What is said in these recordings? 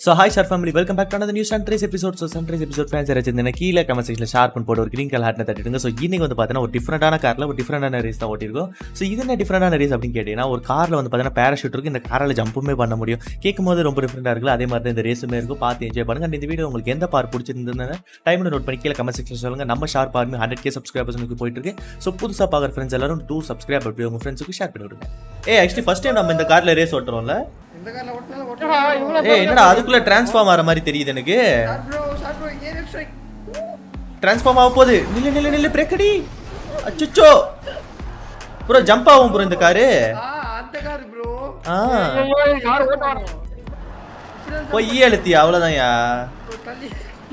So hi sharp family welcome back to another new sunrise episode so sunrise episode fans யாராச்சும் கீழே comment செக்ஷனில் share பண்ணி போட்டு ஒரு கிரீன் கலர் ஹார்ட்னு தட்டிடுங்க ஸோ இன்னைக்கு வந்து பார்த்தீங்கன்னா ஒரு டிஃப்ரெண்டான காரில் ஒரு டிஃப்ரெண்டான ரேஸ் தான் ஓட்டிருக்கோம் ஸோ இது என்ன டிஃப்ரெண்டான ரேஸ் அப்படின்னு கேட்டீங்கன்னா ஒரு காரில் வந்து பார்த்தீங்கன்னா பேராஷூட் இருக்கு இந்த காரில் ஜம்புமே பண்ண முடியும் கேட்கும் போது ரொம்ப டிஃப்ரெண்டாக இருக்குல்ல அதே மாதிரி தான் இந்த ரேஸுமே இருக்கும் பார்த்து என்ஜாய் பண்ணுங்க And இந்த வீடியோ உங்களுக்கு எந்த பார் பிடிச்சிருந்ததுன்னு டைமில் நோட் பண்ணி கீழே கமெண்ட் செக்ஷன் சொல்லுங்க நம்ம sharp army hundred K subscribers போயிட்டு இருக்கு ஸோ புதுசாக பார்க்குற ஃப்ரெண்ட்ஸ் எல்லாரும் டூ சப்ஸ்கிரைப் அப்படி உங்கள் ஃப்ரெண்ட்ஸுக்கு ஷேர் பண்ணி விடுங்க ஏ ஆக்சுவலி ஃபர்ஸ்ட் டைம் நம்ம இந்த காரில் ரேஸ் ஓட்டுறோம்ல இந்த கார்ல ஓட்டினாலும் ஓட்டலாம் ஏ என்னடா அதுக்குள்ள டிரான்ஸ்ஃபார்ம் ஆகிற மாதிரி தெரியுது எனக்கு short bro short bro air strike transform ஆக போகுது நில்லு நில்லு நில்லு பிரேக் அடி அச்சச்சோ ப்ரோ ஜம்ப் ஆகும் ப்ரோ இந்த காரு ஆ அந்த கார் ப்ரோ ஆ யார் ஓட்டுவாங்க போய் ஈ அழுத்தியா அவ்வளோதான்யா தள்ளி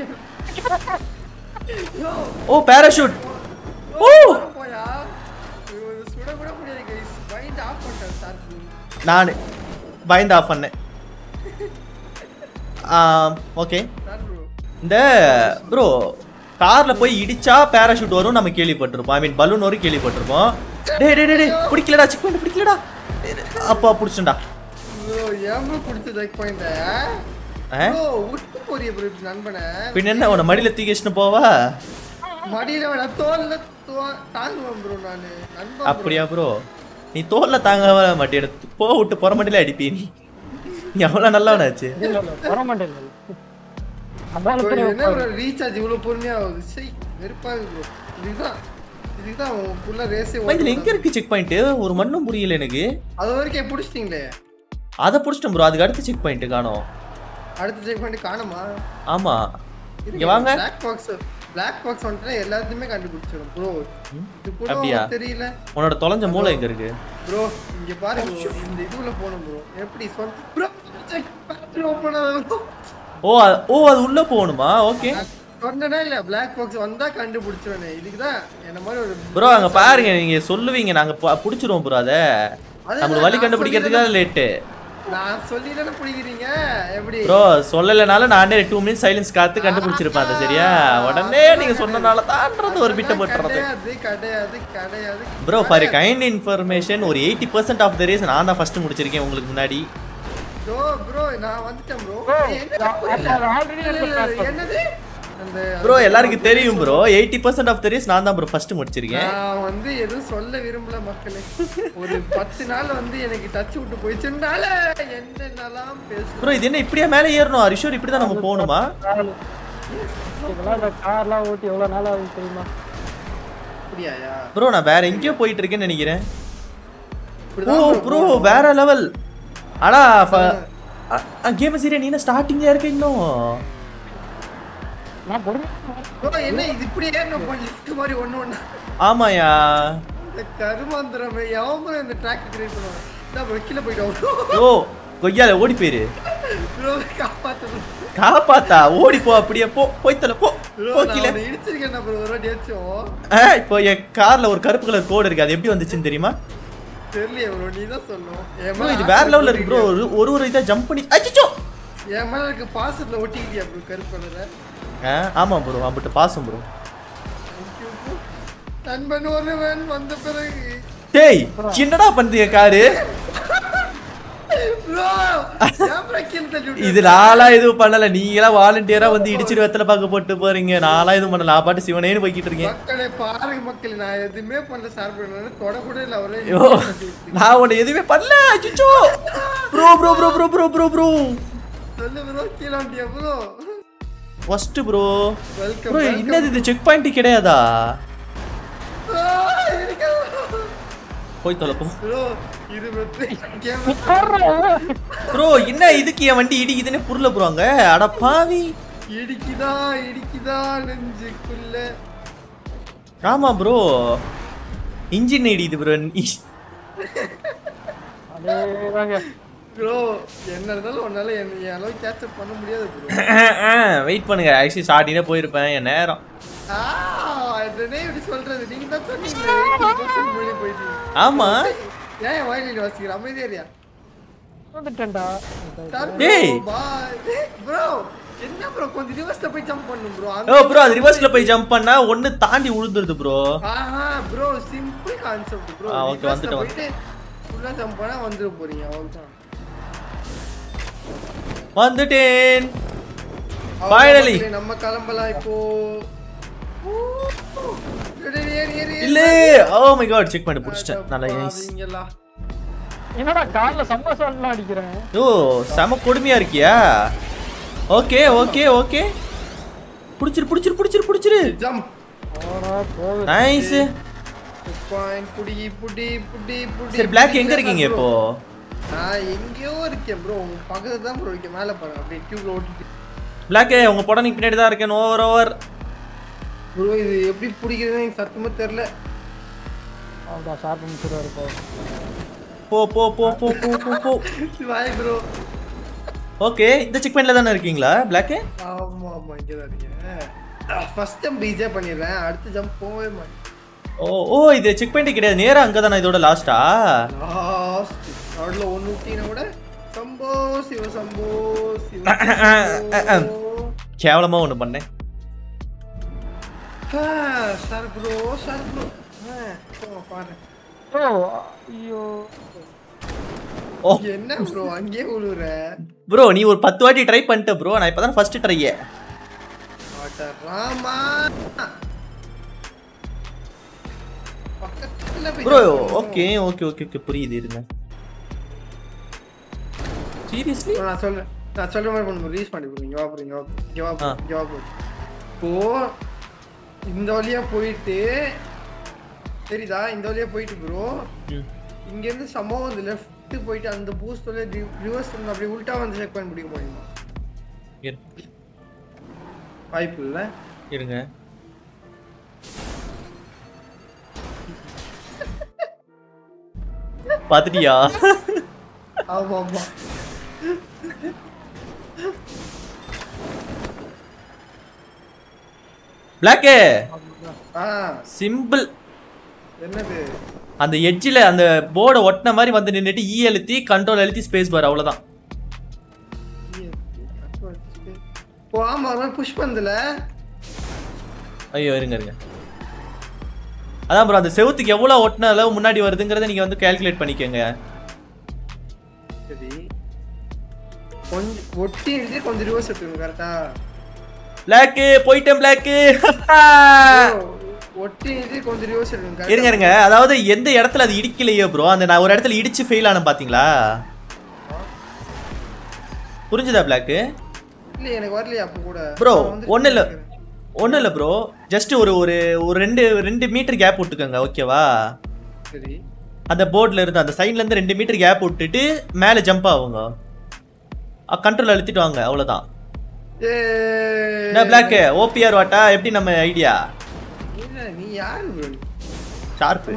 ஓ பேராஷூட் ஓ போயா ஐயோ, இது சுட கூட முடியாது கைஸ் பயந்து ஆஃப் பண்ணிட்டேன் ஷார்ட் ப்ரோ நான் பயந்து ஆஃப் பண்ணேன் ஓகே ஷார்ட் ப்ரோ இந்த ப்ரோ கார்ல போய் இடிச்சா பேராஷூட் வரும் நம்ம கேள்விப்பட்டிருப்போம் ஐ மீன் பலூன் வரும் கேள்விப்பட்டிருப்போம் டேய் டேய் டேய், டேய் பிடிக்கலடா செக் பண்ணி பிடிக்கலடா அப்பா பிடிச்சண்டா ப்ரோ ஏன் ப்ரோ பிடிச்ச லைக் பாயிண்ட் ஆ ப்ரோ விட்டு போறிய ப்ரோ இப்படி நண்பனை பின்ன என்ன உன மடியில தூக்கி வச்சுட்டு போவா மடியில வேணா தோல்ல தோ- தாங்குவேன் ப்ரோ நானு நண்பன் அப்படியா ப்ரோ நீ தோல்ல தாங்க மாட்டேன் போ விட்டு புற மண்டியில அடிப்பி நீ நீ எவ்வளவு நல்லவனாச்சு இல்ல இல்ல வர மாட்டேன் அதான் bro. எனக்கு என்ன ப்ரோ ரீசார்ஜ் இவ்வளவு பொறுமையா ஆகுது சை வெறுப்பா இருக்கு ப்ரோ இதுதான் இதுதான் உன் புள்ள ரேஸே அம்மா, இதுல எங்க இருக்கு செக் பாயிண்ட் ஒரு மண்ணும் புரியல எனக்கு அது வரைக்கும் பிடிச்சிட்டீங்களே அதை புடிச்சிட்டோம் ப்ரோ அதுக்கு அடுத்து செக் பாயிண்ட் காணோம் அடுத்த செக் பண்ணி காணுமா ஆமா இங்க வாங்க பிளாக் பாக்ஸ் பிளாக் பாக்ஸ் வந்துட்டு எல்லாத்தையுமே கண்டுபிடிச்சிடும் ப்ரோ இது கூட அப்படியா? உனக்கு தெரியல உன்னோட தொலைஞ்ச மூளை எங்க இருக்கு ப்ரோ இங்க பாரு bro இந்த இதுல போணும் ப்ரோ எப்படி சொல் ப்ரோ செக் பண்ணி ஓபன் ஆகுது ஓ அ- ஓ அது உள்ள போகணுமா ஓகே சொன்னேனா இல்ல பிளாக் பாக்ஸ் வந்தா கண்டுபிடிச்சிருவேனே இதுக்கு தான் என்ன மாதிரி ஒரு ப்ரோ அங்க பாருங்க நீங்க சொல்லுவீங்க நாங்க ப- புடிச்சிருவோம் ப்ரோ அத அது நம்மளுக்கு வழி நான் கண்டுபிடிக்கிறதுக்காக லேட்டு நான் சொல்லி தானே பிடிக்கிறீங்க எப்படி ப்ரோ சொல்லலைனாலும் நானே டூ மினிட்ஸ் சைலன்ஸ் காத்து கண்டுபிடிச்சிருப்பேன் அதை சரியா உடனே நீங்க சொன்னனால தான்றது ஒரு பிட்ட போட்டுறது கிடையாது கிடையாது கிடையாது ப்ரோ ஃபார் கைண்ட் இன்ஃபர்மேஷன் ஒரு eighty percent of the race நான் தான் ஃபர்ஸ்ட் முடிச்சிருக்கேன் உங்களுக்கு முன்னாடி ப்ரோ ப்ரோ நான் வந்துட்டேன் ப்ரோ ஆல்ரெடி என்னது அந்த ப்ரோ எல்லாருக்கும் தெரியும் bro eighty percent of the race நான் தான் ப்ரோ ஃபர்ஸ்ட் முடிச்சிருக்கேன் நான் வந்து எதுவும் சொல்ல விரும்பல மக்களே ஒரு பத்து நாள் வந்து எனக்கு டச் விட்டு போயிடுச்சுனால என்னென்னலாம் பேசு ப்ரோ இது என்ன இப்படியா மேலே ஏறணும் அரிஷோர் இப்படி தான் நம்ம போகணுமா இதெல்லாம் இந்த கார்லாம் ஓட்டி எவ்வளவு நாள் ஆகுது தெரியுமா அப்படியாயா ப்ரோ நான் வேற எங்கேயோ போயிட்டு இருக்கேன்னு நினைக்கிறேன் ஓ இப்படிதான் ப்ரோ வேற லெவல் ஆனா கேம் சீரியா நீ என்ன ஸ்டார்டிங்ல இருக்க இன்னும் நான் பொறுமை ப்ரோ என்ன இது இப்படியே நம்ம லிஸ்ட் மாதிரி ஒண்ணு ஒண்ணு ஆமாயா இந்த கருமாந்திரமே எவன் இந்த ட்ராக் கிரியேட் பண்ணுவான் இதான் bro, கீழே போயிட்டோம் ஓ கொய்யால ஓடி போயிரு ப்ரோ காப்பாத்து bro. காப்பாத்தா ஓடி போ அப்படியே போ போய் தல போ Bro, போ நான் கீழே உன்னை இடிச்சிருக்கேன் ப்ரோ ஒரு வாட்டி ஏச்சும் ஆ, இப்போ என் கார்ல ஒரு கருப்பு கலர் கோடு இருக்கு அது எப்படி வந்துச்சுன்னு தெரியுமா தெரியலையே ப்ரோ நீ தான் சொல்லணும் என் ப்ரோ மேல இது வேற லெவல்ல இருக்கு ப்ரோ ஒரு ஒரு இதா ஜம்ப் பண்ணி அச்சச்சோ என் மேல இருக்க பாசத்துல ஒட்டிக்கிட்டியா ப்ரோ கருப்பு கலரை ஆ ஆமா ப்ரோ அம்பிட்டு பாசம் ப்ரோ நண்பன் ஒருவன் வந்த பிறகு டேய் என்னடா பண்றீங்க காரு ப்ரோ ஏன் ப்ரோ கீழே தள்ளி விட்ட? இது நாளா எதுவும் பண்ணல நீங்களா வாலண்டியரா வந்து இடிச்சிட்டு வெத்தலை பார்க்க போட்டு போறீங்க நாளா எதுவும் பண்ணல நான் பாட்டு சிவனேன்னு போய்கிட்டு இருக்கேன் மக்களே பாருங்க மக்களே நான் எதுவுமே பண்ணல சார் பண்ணல தொட கூட இல்ல அவரே ஐயோ நான் உன்னை எதுவுமே பண்ணல அச்சச்சோ bro bro bro bro bro bro bro சொல்லு ப்ரோ கீழே வந்துட்டியா bro first bro welcome bro என்னது இது செக் பாயிண்ட் கிடையாதா போய் தொலை போ ப்ரோ இது வந்து கேம் ப்ரோ என்ன இதுக்கு என் வண்டி இடிக்குதுன்னு புரியல ப்ரோ அங்க அட பாவி இடிக்குதா இடிக்குதா நெஞ்சுக்குள்ள ஆமா ப்ரோ இன்ஜின் இடிக்குது ப்ரோ அதேதாங்க ப்ரோ என்ன இருந்தாலும் உன்னால என்ன என் அளவு கேட்சப் பண்ண முடியாது ப்ரோ வெயிட் பண்ணுங்க ஆக்சுவலி ஸ்டார்டிங்கே போயிருப்பேன் என் நேரம் ஆ என்னனே இப்படி சொல்றது நீங்க தான் சொன்னீங்களே 80% முன்னாடி போயிட்டீங்க ஆமா ஏன் என் வாயில வாசிக்கிற அமைதியா இல்லையா வந்துட்டேன்டா டேய். ப்ரோ என்ன ப்ரோ கொஞ்சம் ரிவர்ஸ்ல போய் ஜம்ப் பண்ணும் ப்ரோ ஓ ப்ரோ அது ரிவர்ஸ்ல போய் ஜம்ப் பண்ணா ஒன்னு தாண்டி உழுந்துருது ப்ரோ ஆஹா ப்ரோ சிம்பிள் கான்செப்ட் ப்ரோ ஆ, okay, வந்துட்டேன், போயிட்டு ஃபுல்லா ஜம்ப் பண்ணா வந்துட போறீங்க அவ்வளவுதான் வந்துட்டேன் அவ்வளவுதான் Finally. மக்களே, நம்ம கிளம்பலாம் இப்போ ஏறு, ஏறு, ஏறு, ஏறு. இல்ல ஓ மை காட் செக் பண்ணி புடிச்சிட்டேன் நல்லா நைஸ் பாவிங்களா. என்னடா கார்ல செம்ம சவுண்ட்லாம் அடிக்கிறேன் ஓ செம கொடுமையா இருக்கியா ஓகே ஓகே ஓகே புடிச்சிரு புடிச்சிரு புடிச்சிரு புடிச்சிரு Jump. போடா போகுது நைஸ் Point, புடி, புடி, புடி, புடி, சரி பிளாக் புடி, எங்க இருக்கீங்க bro. இப்போ நான் எங்கேயோ இருக்கேன் ப்ரோ உங்க பக்கத்துல தான் ப்ரோ இருக்கேன் மேல பாருங்க அப்படியே டியூப்ல ஓட்டிட்டு பிளாக் உங்க படம் நீங்க பின்னாடி தான் இருக்கேன் ஓவர் ஓவர் ப்ரோ இது எப்படி பிடிக்கிறதுன்னு எனக்கு சத்தமா தெரியல அவ்வளோதான் ஷார்ப் முடிச்சுட்டு இப்போ போ போ போ போ போ போ போ வாய் ப்ரோ ஓகே இந்த செக் பாயிண்ட்ல தானே இருக்கீங்களா பிளாக் ஆமா ஆமா இங்க தான் இருக்கேன் ஃபர்ஸ்ட் ஜம்ப் ஈஸியா பண்ணிடுறேன் அடுத்த ஜம்ப் போகவே மாட்டேன் ஓ ஓ இது செக் பாயிண்ட் கிடையாது நேரா அங்க தானே இதோட லாஸ்டா லாஸ்ட் நடுவில் ஒன்று விட்டீங்கன்னா கூட சம்போ சிவ சம்போ சிவ சம்போ. கேவலமா ஒண்ணு பண்ணேன் ஆ, சார் ப்ரோ சார் ப்ரோ பாரு ஓ ஐயோ ஓ என்ன ப்ரோ அங்கேயே விழுற ப்ரோ நீ ஒரு பத்து வாட்டி ட்ரை பண்ணிட்ட ப்ரோ நான் இப்பதான் ஃபர்ஸ்ட் ட்ரையே ஆட்ட ராமா பக்கத்துல போய் ப்ரோ jump பண்ணணும். ஓகே ஓகே ஓகே ஓகே புரியுது இருங்க சீரியஸ்லி bro, நான் சொல்றேன் நான் சொல்ற மாதிரி பண்ணு ரீஸ் பண்ணி bro. இங்க வா bro, இங்க வா bro, இங்க வா bro, ஆ. இங்க வா bro. இப்போ இந்த வழியா போயிட்டு தெரியுதா இந்த வழியா போயிட்டு ப்ரோ இங்க இருந்து சம்பவம் வந்து லெஃப்ட் போயிட்டு அந்த பூஸ்ட் வழியா ரிவர்ஸ் பண்ணி அப்படியே உல்டா வந்து செக் பண்ணி முடிக்க முடியுமா வாய்ப்பு இல்ல இருங்க பாத்துட்டியா ஆமா ஆமா பிளாக்கு ஆ சிம்பிள் என்னது அந்த எட்ஜில் அந்த போர்டை ஒட்டின மாதிரி வந்து நின்னுட்டு ஈ அழுத்தி கண்ட்ரோல் அழுத்தி ஸ்பேஸ் பார் அவ்வளவுதான் ஓ ஆமா அவன் புஷ் பண்ணதுல ஐயோ இருங்க இருங்க அதான் ப்ரோ அந்த செவுத்துக்கு எவ்வளோ ஒட்டின அளவு முன்னாடி வருதுங்கிறத நீங்க வந்து கால்குலேட் பண்ணிக்கோங்க சரி கொஞ்சம் ஒட்டி இழுத்து கொஞ்சம் ரிவர்ஸ் எடுத்துக்கணும் கரெக்டா பிளாக்கு போயிட்டேன் பிளாக்கு ஒட்டி இழுத்து கொஞ்சம் ரிவர்ஸ் எடுக்கணும் இருங்க இருங்க அதாவது எந்த இடத்துல அது இடிக்கலையோ ப்ரோ அந்த நான் ஒரு இடத்துல இடிச்சு ஃபெயில் ஆனேன் பாத்தீங்களா புரிஞ்சுதா பிளாக்கு இல்ல எனக்கு வரலையா அப்ப கூட ப்ரோ நான் வந்து ஒன்றும் இல்லை கேக்குறேன். ஒன்றும் இல்லை ப்ரோ ஜஸ்ட் ஒரு ஒரு ஒரு ரெண்டு ரெண்டு மீட்டர் கேப் விட்டுக்கோங்க ஓகேவா சரி அந்த போர்டில் இருந்து அந்த சைட்ல இருந்து ரெண்டு மீட்டர் கேப் விட்டுட்டு மேலே ஜம்ப் ஆகுங்க கண்ட்ரோல் அழுத்திட்டு வாங்க அவ்வளோதான் ஏய். என்ன பிளாக்கு ஓபிஆர் வாட்டா எப்படி நம்ம ஐடியா இல்ல நீ யாரு ப்ரோ ஷார்ப்பு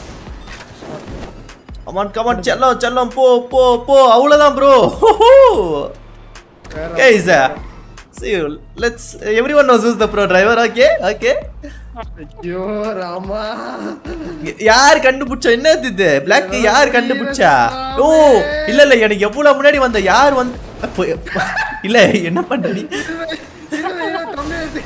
கமான் கமான் செல்லம் செல்லம் போ போ போ அவ்வளோதான் bro guys see you let's everyone knows who's the pro driver okay okay ஐயோ ராமா யார் கண்டுபிடிச்சா என்னது இது பிளாக் யார் கண்டுபிடிச்சா ஓ இல்ல இல்ல எனக்கு எவ்வளவு முன்னாடி வந்த யார் வந்து அப்போ, இல்ல என்ன பண்ற நீ இருங்க, இருங்க, தொண்டை எடுத்து.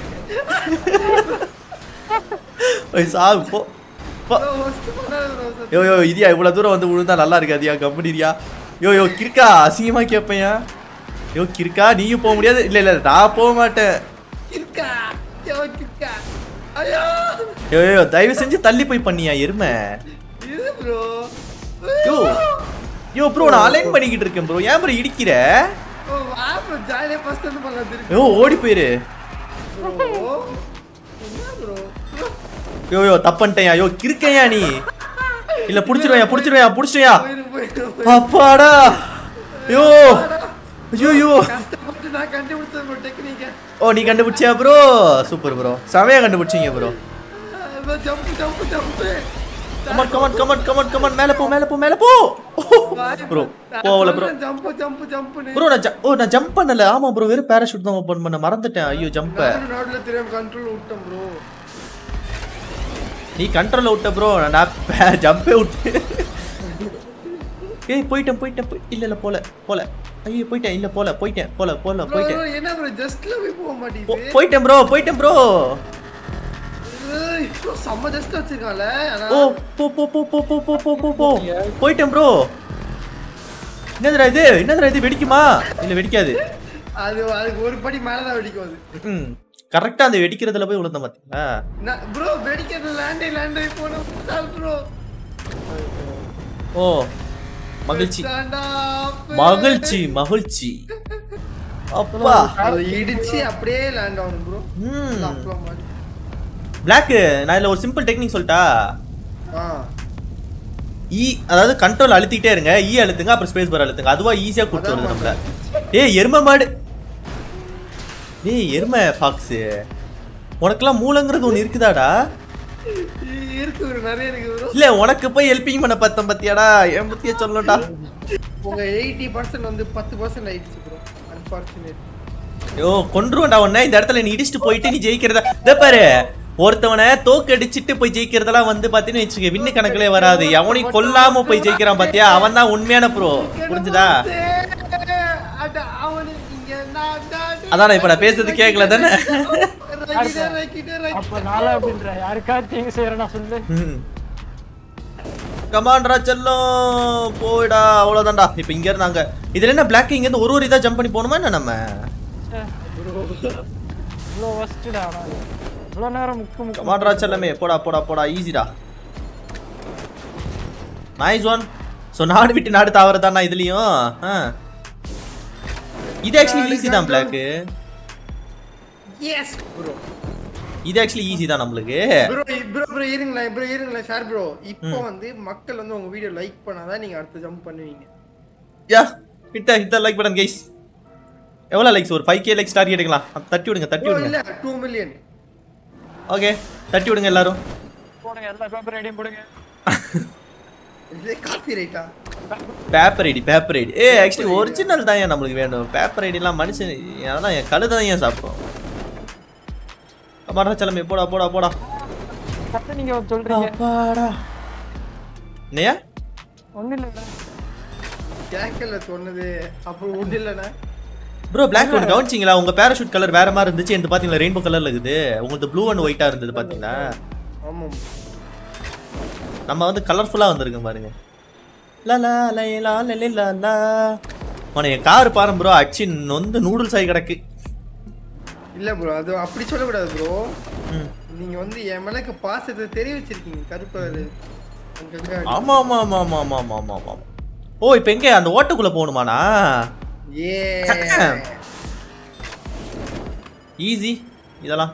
ஓய், சாவு போ போ. bro, first பண்ணாத bro, first. யோ யோ இதியா இவ்வளவு தூரம் வந்து விழுந்தா நல்லா இருக்காதியா கம்பெனியா யோ யோ கிறுக்கா அசிங்கமா கேப்பையா யோ கிறுக்கா நீயும் போக முடியாது இல்ல இல்ல நான் போக மாட்டேன் கிறுக்கா, ஐயோ, கிறுக்கா. ஐயோ, யோ யோ தயவு செஞ்சு தள்ளி போய் பண்ணியா எருமை இது bro. யோ யோ ப்ரோ நான் அலைன் பண்ணிக்கிட்டு இருக்கேன் ப்ரோ ஏன் ப்ரோ இடிக்கிற ஓ, வா bro, jolly ஆ first வந்து பண்ணலாம் திருப்பி. யோ ஓடி போயிரு bro. என்ன bro? bro, யோ யோ தப்பன்ட்டேயா யோ கிறுக்கையா நீ இல்ல புடிச்சிருவையா புடிச்சிருவையா புடிச்சிருவையா போயிரு, போயிரு, போயிரு. அப்பாடா யோ ஐயோ யோ கஷ்டப்பட்டு நான் கண்டுபிடிச்சது bro, technique. ஓ நீ கண்டுபிடிச்சியா ப்ரோ சூப்பர் ப்ரோ செமையா கண்டுபிடிச்சீங்க bro bro, jump, jump, jump. Come on come on come on come on come on மேல போ மேல போ மேல போ ப்ரோ நான் போவல ப்ரோ சொல்றேன், jump, jump, jump ன்னு. ப்ரோ நான் ju- ஓ நான் ஜம்ப் பண்ணல ஆமா ப்ரோ வெறும் பேராஷூட் தான் ஓபன் பண்ண மறந்துட்டேன் ஐயோ ஜம்ப் நானும் நடுவுல தெரியாம control விட்டேன் bro. நீ கண்ட்ரோல்ல விட்ட ப்ரோ நான் ஜம்பே விட்டு ஏய் போயிட்டேன் போயிட்டேன் போய் இல்ல இல்ல போல போல ஐயோ போயிட்டேன் இல்ல போல போயிட்டேன் போல போல bro, போயிட்டேன் bro, என்ன bro, justல போய் போக போ- மாட்டேங்குது. போயிட்டேன் ப்ரோ போயிட்டேன் ப்ரோ ஏய், bro, செம்ம just வச்சிருக்கான்ல, ஆனா- ஓ போ போ போ போ போ போ போ போ போ போயிட்டேன் ப்ரோ என்னதுடா இது என்னதுடா இது வெடிக்குமா இல்ல வெடிக்காது அது அதுக்கு ஒரு படி மேலதான் வெடிக்கும் அது ம் கரெக்டா அந்த வெடிக்கிறதுல போய் விழுந்த பாத்தீங்களா ப்ரோ வெடிக்கிறது லேண்டே லேண்டே போன ப்ரோ ஓ மகிழ்ச்சி மகிழ்ச்சி மகிழ்ச்சி அப்பா அதை இடிச்சு அப்படியே லேண்ட் ஆகணும் ப்ரோ ம் அப்பளம் மாதிரி பிளாக் நான் இதுல ஒரு சிம்பிள் டெக்னிக் சொல்லட்டா ஆ இ அதாவது கண்ட்ரோல் அழுத்திட்டே இருங்க இ அழுத்துங்க அப்புறம் ஸ்பேஸ் பார் அழுத்துங்க அதுவா ஈஸியா கூட்டு வருது நம்மள ஏய் எருமை மாடு ஏய் எருமை ஃபாக்ஸ் உனக்கெல்லாம் மூளைங்கிறது ஒன்று இருக்குதாடா இருக்கு ப்ரோ நிறைய இருக்கு ப்ரோ இல்ல உனக்கு போய் ஹெல்பிங் பண்ண பார்த்தேன் பத்தியாடா என் பத்தியா சொல்லட்டா உங்க எயிட்டி பர்சன்ட் வந்து பத்து பர்சன்ட் ஆயிடுச்சு ப்ரோ அன்பார்ச்சுனேட் ஐயோ கொன்றுவன்டா உன்ன இந்த இடத்துல நீ இடிச்சுட்டு போயிட்டு நீ ஜெயிக்கிறதா இதோ பாரு ஒருத்தவனை தோக்கடிச்சிட்டு போய் ஜெயிக்கிறதெல்லாம் வந்து பாத்தீங்கன்னு வச்சுக்க விண்ணு கணக்குலே வராது எவனையும் கொல்லாம போய் ஜெயிக்கிறான் பாத்தியா அவன் தான் உண்மையான ப்ரோ புரிஞ்சுதா அதான் இப்ப நான் பேசுறது கேட்கல தானே அப்ப நாளா அப்படின்ற யாருக்கா தீங்கு செய்யறேன்னா சொல்லு கமாண்டரா செல்லம் போயிடா அவ்வளவுதான்டா இப்ப இங்க இருந்து அங்க இதுல என்ன பிளாக் இங்க இருந்து ஒரு ஒரு இதா ஜம்ப் பண்ணி போகணுமா என்ன நம்ம இவ்வளோ வஸ்ட்டுடா இவ்வளோ நேரம் முக்கு முக்கு கமாண்டரா செல்லமே போடா போடா போடா ஈஸிடா நைஸ் ஒன் ஸோ நாடு விட்டு நாடு தாவறதாண்ணா இதுலயும் ஆ. இது ஆக்சுவலி ஈஸி தான் பிளாக்கு எஸ் ப்ரோ இது ஆக்சுவலி ஈஸி தான் நம்மளுக்கு ப்ரோ ப்ரோ ப்ரோ இருங்களேன் ப்ரோ இருங்களேன் சார் ப்ரோ இப்போ வந்து மக்கள் வந்து உங்க வீடியோ லைக் பண்ணாதான் நீங்க அடுத்து ஜம்ப் பண்ணுவீங்க யா ஹிட்ட ஹிட்ட லைக் பட்டன் கைஸ் எவ்வளோ லைக்ஸ் ஒரு ஃபைவ் கே லைக்ஸ் டார்கெட் எடுக்கலாம் தட்டி விடுங்க தட்டி ப்ரோ விடுங்க இல்ல டூ மில்லியன் ஓகே தட்டி விடுங்க எல்லாரும் போடுங்க எல்லா பேப்பர் ஐடியும் போடுங்க இது காப்பி ரைட்டா பேப்பர் ஐடி பேப்பர் ஐடி ஏ ஆக்சுவலி ஒரிஜினல் தான் ஏன் நம்மளுக்கு வேணும் பேப்பர் ஐடிலாம் மனுஷன் அதெல்லாம் என் கழுதை தான் ஏன் சாப்பிடும் அம்மா செல்லமே போடா போடா போடா பத்து நீங்க சொல்றீங்க அப்பாடா என்னையா ஒன்றும் இல்லைடா கேக்கல சொன்னது அப்புறம் ஒண்ணு இல்லைண்ணா ப்ரோ பிளாக் ஒன்று கவனிச்சிங்களா உங்க பேராஷூட் கலர் வேற மாதிரி இருந்துச்சு எனக்கு பாத்தீங்களா ரெயின்போ கலர்ல இருக்குது உங்களுக்கு ப்ளூ அண்ட் ஒயிட்டா இருந்தது பாத்தீங்களா ஆமாம் நம்ம வந்து கலர்ஃபுல்லா வந்திருக்கோம் பாருங்க லா லா லை லா லை லை லா லா உன என் கார் பாரு ப்ரோ அச்சு வந்து நூடுல்ஸ் ஆகி கிடக்கு இல்ல ப்ரோ அது அப்படி சொல்லக்கூடாது ப்ரோ ம். நீங்க வந்து என் மேலக்கு பாசத்தை தெரிவிச்சிருக்கீங்க கருப்பு அங்கங்க ஆமா ஆமா ஆமா ஆமா ஆமா ஆமா ஆமா ஆமா ஓ இப்போ எங்க அந்த ஓட்டுக்குள்ள போகணுமாண்ணா ஏ ஈஸி இதெல்லாம்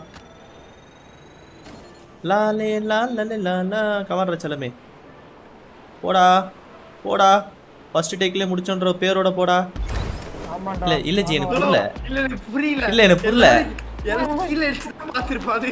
லா லே லா லா லே லா லா கவர்ற செல்லமே போடா போடா ஃபர்ஸ்ட் டேக்ல முடிச்சோன்ற பேரோட போடா ஆமாண்டா இல்ல இல்ல ஜி எனக்கு புரியல இல்ல எனக்கு புரியல இல்ல, எனக்கு புரியல. எல்லாரும் கீழே அடிச்சு தான் பார்த்திருப்பாது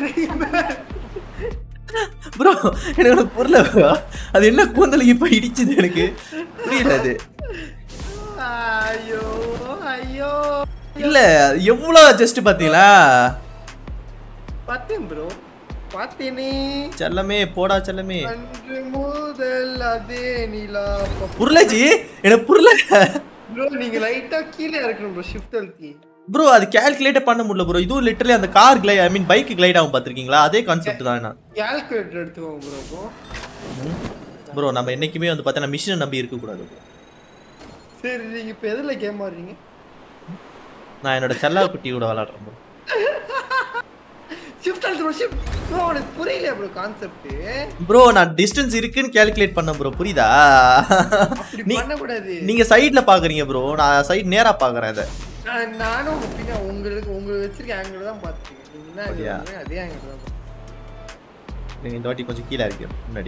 ப்ரோ எனக்கு ஒண்ணு புரியல bro. அது என்ன கூந்தல் இப்ப இடிச்சுது எனக்கு புரியல அது ஐயோ ஐயோ இல்ல எவ்வளவு ஜஸ்ட் பாத்தீங்களா பார்த்தேன் ப்ரோ பார்த்தேனே செல்லமே போடா செல்லமே அன்று முதல் அதே நிலா புரியல ஜி எனக்கு புரியல ப்ரோ நீங்க லைட்டா கீழே இறக்கணும் ப்ரோ ஷிஃப்ட் அழுத்தி ப்ரோ அது கால்குலேட்டே பண்ண முடியல ப்ரோ இதுவும் லிட்டரலி அந்த கார் கிளை ஐ மீன் பைக் கிளைட் ஆகும் பார்த்திருக்கீங்களா அதே கான்செப்ட் தான் நான் கால்குலேட்டர் எடுத்துக்கோங்க ப்ரோ ப்ரோ ப்ரோ நம்ம என்னைக்குமே வந்து பார்த்தீங்கன்னா மிஷினை நம்பி இருக்கக்கூடாது bro. சரி நீங்க இப்போ எதுல கேம் ஆடுறீங்க நான் என்னோட செல்லா குட்டி கூட விளாடுறேன் bro. ஷிஃப்ட் அழுத்து ப்ரோ ஷிஃப்ட் ப்ரோ உனக்கு புரியல ப்ரோ கான்செப்ட் ப்ரோ நான் டிஸ்டன்ஸ் இருக்குன்னு கால்குலேட் பண்ணேன் ப்ரோ புரியுதா அப்படி நீ பண்ண கூடாது நீங்க சைடுல பாக்குறீங்க ப்ரோ நான் சைடு நேரா பாக்குறேன் அதை நான் நானும் பின்ன உங்களுக்கு உங்களுக்கு வச்சிருக்க ஆங்கிள் தான் பார்த்துருக்கேன் நீங்க என்ன angle அப்படியா? பண்றீங்க, அதே ஆங்கிள் தான் பார்த்திருக்கேன். நீங்க இந்த வாட்டி கொஞ்சம் கீழே இருக்கீங்க முன்னாடி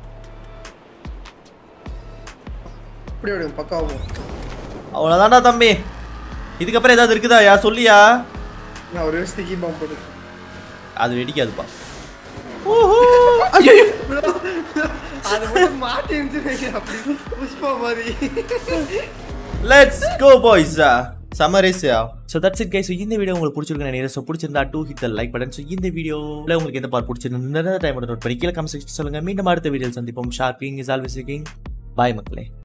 அப்படி விடுங்க பக்காவும் அவ்வளவுதான்டா தம்பி இதுக்கப்புறம் ஏதாவது இருக்குதா யா சொல்லியா நான் ஒரு வருஷத்துக்கு பாம்பு போட்டு அது வெடிக்காதுப்பா ஓஹோ ஐயோ ப்ரோ அது மட்டும் மாட்டிருந்துச்சு அப்படி புஷ்பா மாதிரி லெட்ஸ் கோ பாய்ஸ் சமரேஸ் ஸோ தட்ஸ் இட் கைஸ் இந்த வீடியோ உங்களுக்கு பிடிச்சிருக்கு நினைக்கிறேன் ஸோ பிடிச்சிருந்தா do hit the like button so இந்த வீடியோவில் உங்களுக்கு எந்த பார்ட் பிடிச்சிருந்தா டைம் நோட் பண்ணி கீழே கமெண்ட் செக்ஷன் சொல்லுங்க மீண்டும் அடுத்த வீடியோ சந்திப்போம் ஷார்ப்பிங் இஸ் ஆல்வேஸ் பாய் மக்களே